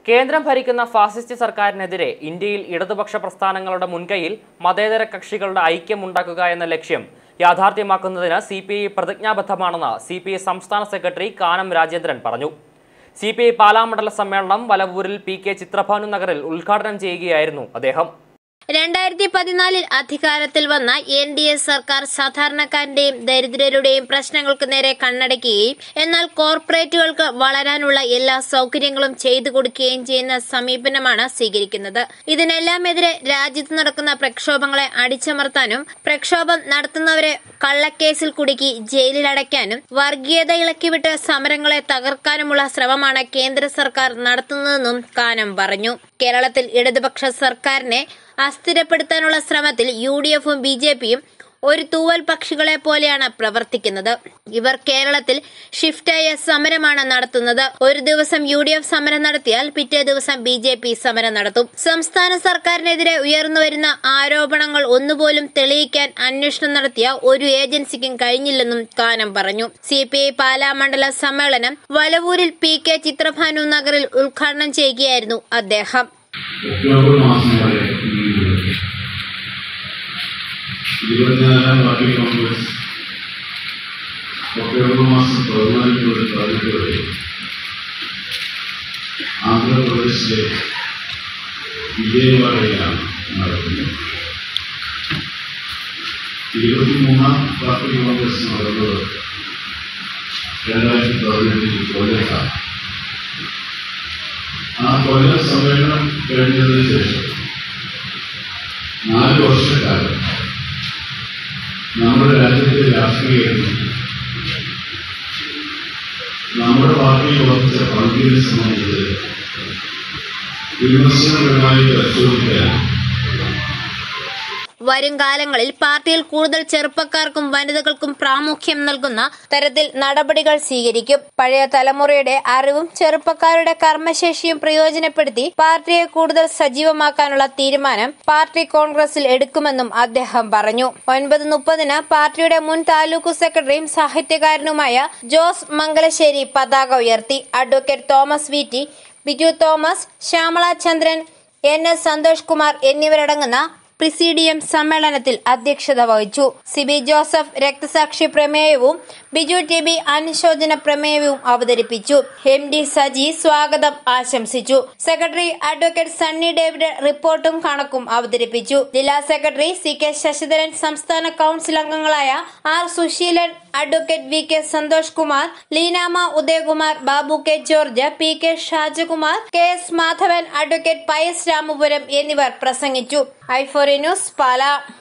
കേന്ദ്രം ഭരിക്കുന്ന ഫാസിസ്റ്റ് സർക്കാരിനെതിരെ ഇന്ത്യയിൽ ഇടതുപക്ഷ പ്രസ്ഥാനങ്ങളുടെ മുൻകൈയിൽ മതേതര കക്ഷികളുടെ ഐക്യമുണ്ടാക്കുക എന്ന ലക്ഷ്യം യാഥാർത്ഥ്യമാക്കുന്നതിന് സി പി ഐ പ്രതിജ്ഞാബദ്ധമാണെന്ന് സി പി ഐ സംസ്ഥാന സെക്രട്ടറി കാനം രാജേന്ദ്രൻ പറഞ്ഞു സി പി ഐ പാലാമണ്ഡല സമ്മേളനം വലവൂരിൽ പി കെ ചിത്രഭാനു നഗറിൽ ഉദ്ഘാടനം ചെയ്യുകയായിരുന്നു അദ്ദേഹം രണ്ടായിരത്തി പതിനാലിൽ അധികാരത്തിൽ വന്ന എൻ ഡി എ സർക്കാർ സാധാരണക്കാരന്റെയും ദരിദ്രരുടെയും പ്രശ്നങ്ങൾക്ക് നേരെ കണ്ണടയ്ക്കുകയും എന്നാൽ കോർപ്പറേറ്റുകൾക്ക് വളരാനുള്ള എല്ലാ സൗകര്യങ്ങളും ചെയ്തു കൊടുക്കുകയും ചെയ്യുന്ന സമീപനമാണ് സ്വീകരിക്കുന്നത് ഇതിനെല്ലാമെതിരെ രാജ്യത്ത് നടക്കുന്ന പ്രക്ഷോഭങ്ങളെ അടിച്ചമർത്താനും പ്രക്ഷോഭം നടത്തുന്നവരെ കള്ളക്കേസിൽ കുടുക്കി ജയിലിലടയ്ക്കാനും വർഗീയത ഇളക്കിവിട്ട് സമരങ്ങളെ തകർക്കാനുമുള്ള ശ്രമമാണ് കേന്ദ്ര സർക്കാർ നടത്തുന്നതെന്നും കാനം പറഞ്ഞു കേരളത്തിൽ ഇടതുപക്ഷ സർക്കാരിനെ അസ്ഥിരപ്പെടുത്താനുള്ള ശ്രമത്തിൽ യു ഡി എഫും ബി ജെ പിയും ഒരു തൂവൽ പക്ഷികളെ പോലെയാണ് പ്രവർത്തിക്കുന്നത് ഇവർ കേരളത്തിൽ ഷിഫ്റ്റായ സമരമാണ് നടത്തുന്നത് ഒരു ദിവസം യു ഡി എഫ് സമരം നടത്തിയാൽ പിറ്റേ ദിവസം ബി ജെ പി സമരം നടത്തും സംസ്ഥാന സർക്കാരിനെതിരെ ഉയർന്നുവരുന്ന ആരോപണങ്ങൾ ഒന്നുപോലും തെളിയിക്കാൻ അന്വേഷണം നടത്തിയ ഒരു ഏജൻസിക്കും കഴിഞ്ഞില്ലെന്നും കാനം പറഞ്ഞു സി പി ഐ പാലാമണ്ഡല സമ്മേളനം വലവൂരിൽ പി കെ ചിത്രഭാനു നഗറിൽ ഉദ്ഘാടനം ചെയ്യുകയായിരുന്നു അദ്ദേഹം ഒക്ടോബർ മാസം വരെ നീണ്ടുനിൽക്കും. ഇരുപത്തിനാലാം പാർട്ടി കോൺഗ്രസ് ഒക്ടോബർ മാസം പതിനാല് മുതൽ പതിനെട്ട് വരെ ആന്ധ്രാപ്രദേശിലെ വിജയവാഡയിലാണ് നടക്കുന്നത് ഇരുപത്തിമൂന്നാം പാർട്ടി കോൺഗ്രസ് നടന്നത് രണ്ടായിരത്തി പതിനെട്ടിൽ കൊല്ലത്താണ് ആ കൊല്ല സമ്മേളനം കഴിഞ്ഞതിന് ശേഷം നാല് വർഷക്കാലം നമ്മുടെ രാജ്യത്തെ രാഷ്ട്രീയത്തിൽ നമ്മുടെ പാർട്ടിയിൽ ഉറച്ച പങ്കിനെ സംബന്ധിച്ച് വിമർശനപരമായി പരിശോധിക്കാൻ വരും കാലങ്ങളിൽ പാർട്ടിയിൽ കൂടുതൽ ചെറുപ്പക്കാർക്കും വനിതകൾക്കും പ്രാമുഖ്യം നൽകുന്ന തരത്തിൽ നടപടികൾ സ്വീകരിക്കും പഴയ തലമുറയുടെ അറിവും ചെറുപ്പക്കാരുടെ കർമ്മശേഷിയും പ്രയോജനപ്പെടുത്തി പാർട്ടിയെ കൂടുതൽ സജീവമാക്കാനുള്ള തീരുമാനം പാർട്ടി കോൺഗ്രസിൽ എടുക്കുമെന്നും അദ്ദേഹം പറഞ്ഞു ഒൻപത് മുപ്പതിന് പാർട്ടിയുടെ മുൻ താലൂക്ക് സെക്രട്ടറിയും സാഹിത്യകാരനുമായ ജോസ് മംഗലശ്ശേരി പതാക ഉയർത്തി advocate Thomas V T Biju Thomas Shyamala Chandran N S Santhosh Kumar എന്നിവരടങ്ങുന്ന പ്രിസീഡിയം സമ്മേളനത്തിൽ അധ്യക്ഷത വഹിച്ചു സിബി ജോസഫ് രക്തസാക്ഷി പ്രമേയവും ബിജു ടി ബി അനുശോചന പ്രമേയവും അവതരിപ്പിച്ചു എം ഡി സജി സ്വാഗതം ആശംസിച്ചു സെക്രട്ടറി അഡ്വക്കേറ്റ് സണ്ണി ഡേവിഡ് റിപ്പോർട്ടും കണക്കും അവതരിപ്പിച്ചു ജില്ലാ സെക്രട്ടറി സി കെ ശശിധരൻ സംസ്ഥാന കൌൺസിൽ അംഗങ്ങളായ R Susheelan advocate V K Santhosh Kumar Leenamma Udayakumar Babu K George P K Shajakumar K S Madhavan advocate Pius Ramapuram എന്നിവർ പ്രസംഗിച്ചു ഐഫോറി ന്യൂസ് പാല